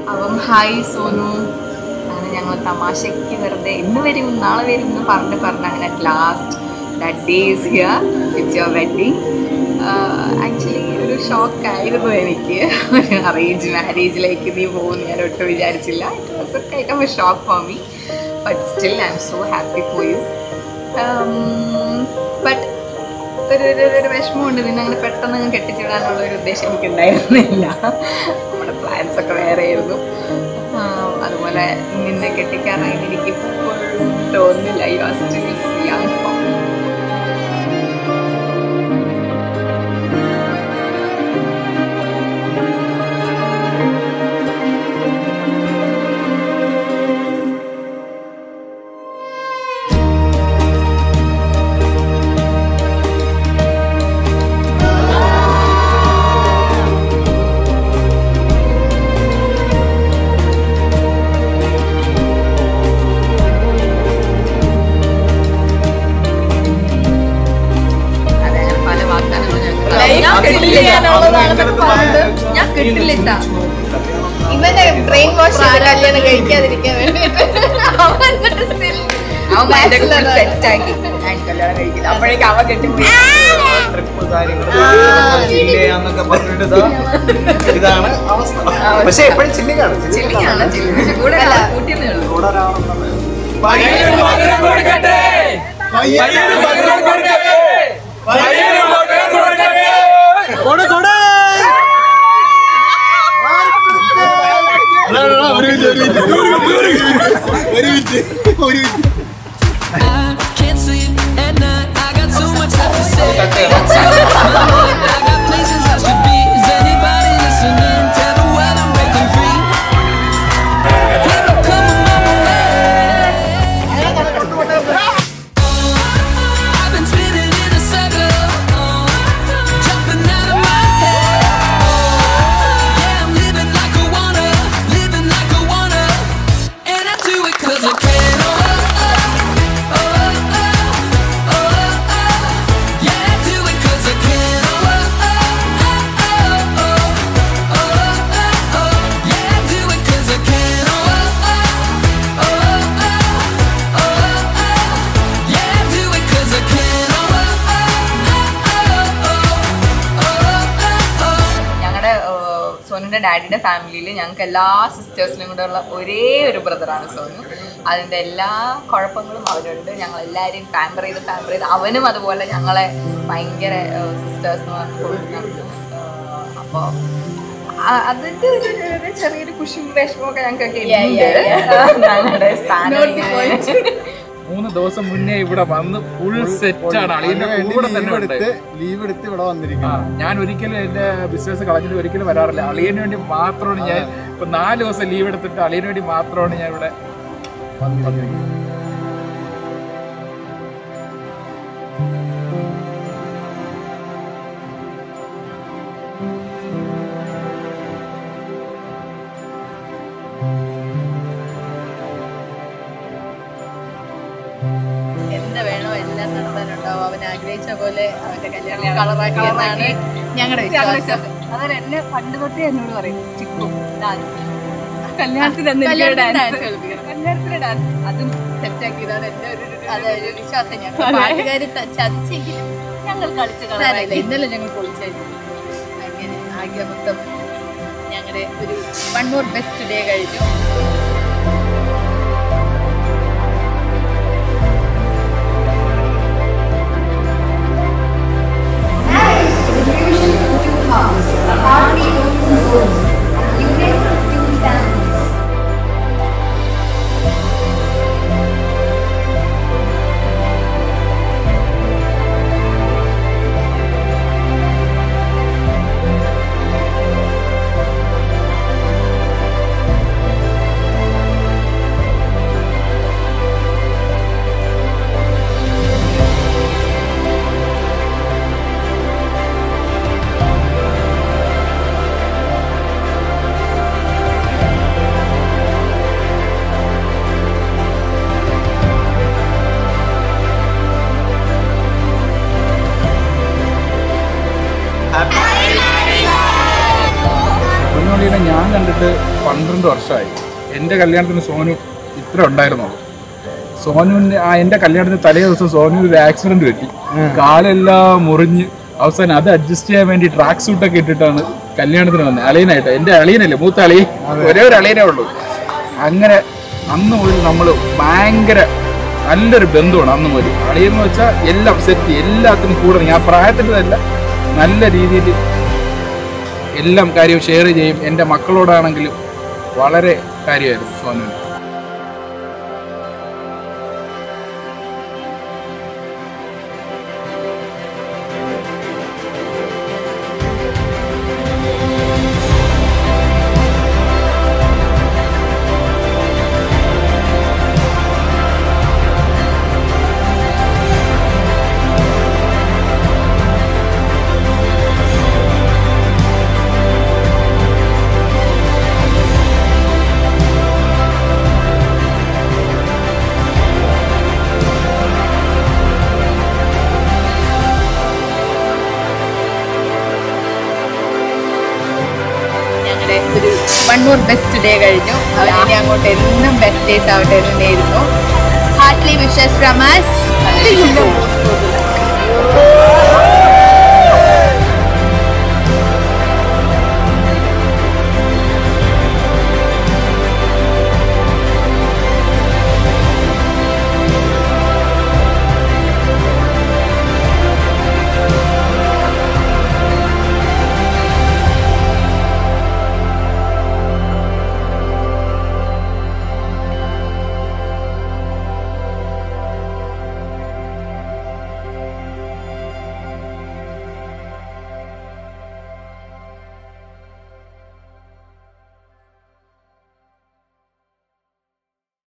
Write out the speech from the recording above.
അപ്പം ഹായ് സോനു അങ്ങനെ ഞങ്ങൾ തമാശയ്ക്ക് വെറുതെ ഇന്ന് വരും നാളെ വരും എന്ന് പറഞ്ഞ് പറഞ്ഞ് അങ്ങനെ at last that day is here it's your wedding actually ഒരു ഷോക്കായിരുന്നു എനിക്ക് ഒരു അറേഞ്ച് മാരേജിലേക്ക് നീ പോകുന്നു ഞാൻ ഒട്ടും വിചാരിച്ചില്ല it was a kind of a shock for me but still I'm so happy for you but ഒരു ഒരു ഒരു- ഒരു വിഷമമുണ്ട് നിന്നെ അങ്ങനെ പെട്ടെന്ന് അങ്ങ് കെട്ടിച്ചിടാനുള്ള ഒരു ഉദ്ദേശം എനിക്ക് ഉണ്ടായിരുന്നില്ല നമ്മുടെ പ്ലാൻസ് ഒക്കെ വേറെ ആയിരുന്നു ആ, അതുപോലെ നിന്നെ കെട്ടിക്കാനായി എനിക്ക് ഇപ്പോഴും തോന്നുന്നില്ല you are still young for അതെ അങ്ങനെ പല വാഗ്ദാനങ്ങളും ഞങ്ങൾക്ക് ഞാൻ കിട്ടില്ല എന്നുള്ളതാണെന്നൊക്കെ പറഞ്ഞത് ഞാൻ കിട്ടില്ല ഇത്താ. ഇവനെ ബ്രെയിൻ വാഷ് ചെയ്ത് കല്യാണം കഴിക്കാതിരിക്കാൻ വേണ്ടിട്ട് അവൻ still അവൻ ഭയങ്കര bachelor ആണ്. സെറ്റ് ആക്കി ഞാൻ കല്യാണം കഴിക്കില്ല അപ്പോഴേക്കും അവൻ കെട്ടിപ്പോയി ട്രിപ്പ് കാര്യങ്ങൾ ചില്ല് ചെയ്യാന്നൊക്കെ പറഞ്ഞിട്ട് ഇതാ ഇതാണ് അവസ്ഥ പക്ഷെ എപ്പോഴും ചില്ലിങ്ങാണ് ചില്ലിങ്ങാണ് ചില്ലിങ് പക്ഷെ കൂടെ അല്ല. കൂട്ടിയെന്നേ ഉള്ളൂ കൂടെ ഒരാളുണ്ടെന്ന് I can't sleep at night. I got so much stuff to say. I got I got places I should be. Is anybody listening? Tell the world I'm breaking free. Here I come on my way. I've been spinning in a circle, jumping out of my head. Yeah, I'm living like I wanna, living like I wanna, and I do it 'cause I can. Oh, oh, oh, oh, oh, oh. Yeah, I do it 'cause I can. Oh, oh, oh, oh, oh, oh, oh. Yeah, I do it 'cause I can. Oh, oh, oh, oh, oh. Yeah, I do it 'cause I can. Oh, oh, oh, oh. ഞങ്ങളുടെ സോനുന്റെ ഡാഡിയുടെ ഫാമിലിയിൽ ഞങ്ങൾക്ക് എല്ലാ സിസ്റ്റേഴ്സിനും കൂടെ ഉള്ള ഒരേ ഒരു ബ്രദറാണ് സോനു അതിൻ്റെ എല്ലാ കുഴപ്പങ്ങളും അവനുണ്ട് ഞങ്ങൾ എല്ലാവരെയും പാമ്പർ ചെയ്ത് പാമ്പർ ചെയ്ത് അവനും അതുപോലെ ഞങ്ങളെ ഭയങ്കര സിസ്റ്റേഴ്സ് എന്ന് പറഞ്ഞുകൊണ്ടിരുന്നു അപ്പോൾ അതിൻ്റെ ഒരു ഒരു ചെറിയൊരു കുശും വിഷമമൊക്കെ ഞങ്ങൾക്കൊക്കെ Yeah, ഉണ്ട് yeah, ഞങ്ങളുടെ സ്ഥാനം Note the ഇങ്ങനെ- മൂന്ന് ദിവസം മുന്നേ ഇവിടെ വന്ന് ഫുൾ സെറ്റ് ആണ് അളിയന്റെ കൂടെ തന്നെ ഉണ്ട് ലീവ് എടുത്ത് ഇവിടെ ആ, വന്നിരിക്കുന്നു ഞാൻ ഒരിക്കലും എന്റെ ബിസിനസ് കളഞ്ഞിട്ട് ഒരിക്കലും വരാറില്ല അളിയന് വേണ്ടി മാത്രമാണ് ഞാൻ ഇപ്പൊ നാല് ദിവസം ലീവ് എടുത്തിട്ട് അളിയന് വേണ്ടി മാത്രമാണ് ഞാൻ ഇവിടെ വന്നിരിക്കുന്നത് എന്ത് വേണോ എല്ലാം നടത്താനുണ്ടാവും അവൻ ആഗ്രഹിച്ച പോലെ അവന്റെ കല്യാണം കളറാക്കിയെന്നാണ് ഞങ്ങളുടെ വിശ്വാസം അതെ എന്നെ പണ്ട് തൊട്ടേ എന്നോട് പറയും ചിക്കു ഡാൻസ് കല്യാണത്തിന് അന്ന് എനിക്ക് കല്യാണത്തിന് dance. dance കളിപ്പിക്കണം. കല്യാണത്തിന് ഡാൻസ് അതും സെറ്റാക്കിയതാണ് എന്റെ ഒരു ഒരു- അതെ ഒരു വിശ്വാസം ഞങ്ങൾ പാട്ടുകാരി ത- ചതിച്ചെങ്കിലും ഞങ്ങൾ കളിച്ച് സാരമില്ല ഇന്നലെ ഞങ്ങൾ പൊളിച്ചായിരുന്നു അങ്ങനെ ആകെ മൊത്തം ഞങ്ങളുടെ ഒരു വൺ മോർ ബെസ്റ്റ് ഡേ കഴിഞ്ഞു United അലീനെ ഞാൻ കണ്ടിട്ട് പന്ത്രണ്ട് വർഷമായി എൻ്റെ കല്യാണത്തിന് സോനു ഇത്ര ഉണ്ടായിരുന്നുള്ളൂ സോനുവിൻ്റെ ആ എൻ്റെ കല്യാണത്തിന് തലേ ദിവസം സോനു ഒരു ആക്സിഡന്റ് പറ്റി കാലെല്ലാം മുറിഞ്ഞ് അവസാനം അത് അഡ്ജസ്റ്റ് ചെയ്യാൻ വേണ്ടി ട്രാക്ക് സൂട്ടൊക്കെ ഇട്ടിട്ടാണ് കല്യാണത്തിന് വന്നത് അളിയനായിട്ട് എൻ്റെ അളിയനല്ലേ മൂത്ത അളിയൻ ഒരേ ഒരു അളിയനേ ഉള്ളൂ അങ്ങനെ അന്ന് മുതൽ നമ്മൾ ഭയങ്കര നല്ലൊരു ബന്ധുവാണ് അന്ന് മുതൽ അളിയെന്ന് വെച്ചാൽ എല്ലാം സെറ്റ് എല്ലാത്തിനും കൂടെ ഞാൻ പ്രായത്തിൻ്റെതല്ല നല്ല രീതിയിൽ എല്ലാം കാര്യവും ഷെയർ ചെയ്യും എൻ്റെ മക്കളോടാണെങ്കിലും വളരെ കാര്യമായിരുന്നു സോനുവിന് ഞങ്ങളുടെ ഒരു വൺ മോർ ബെസ്റ്റ് ഡേ കഴിഞ്ഞു അവൻ ഇനി അങ്ങോട്ട് എന്നും ബെസ്റ്റ് ഡേയ്സ് ആവട്ടെ എന്ന് നേരുന്നു ഹാർട്ട്ലി വിഷസ് ഫ്രം us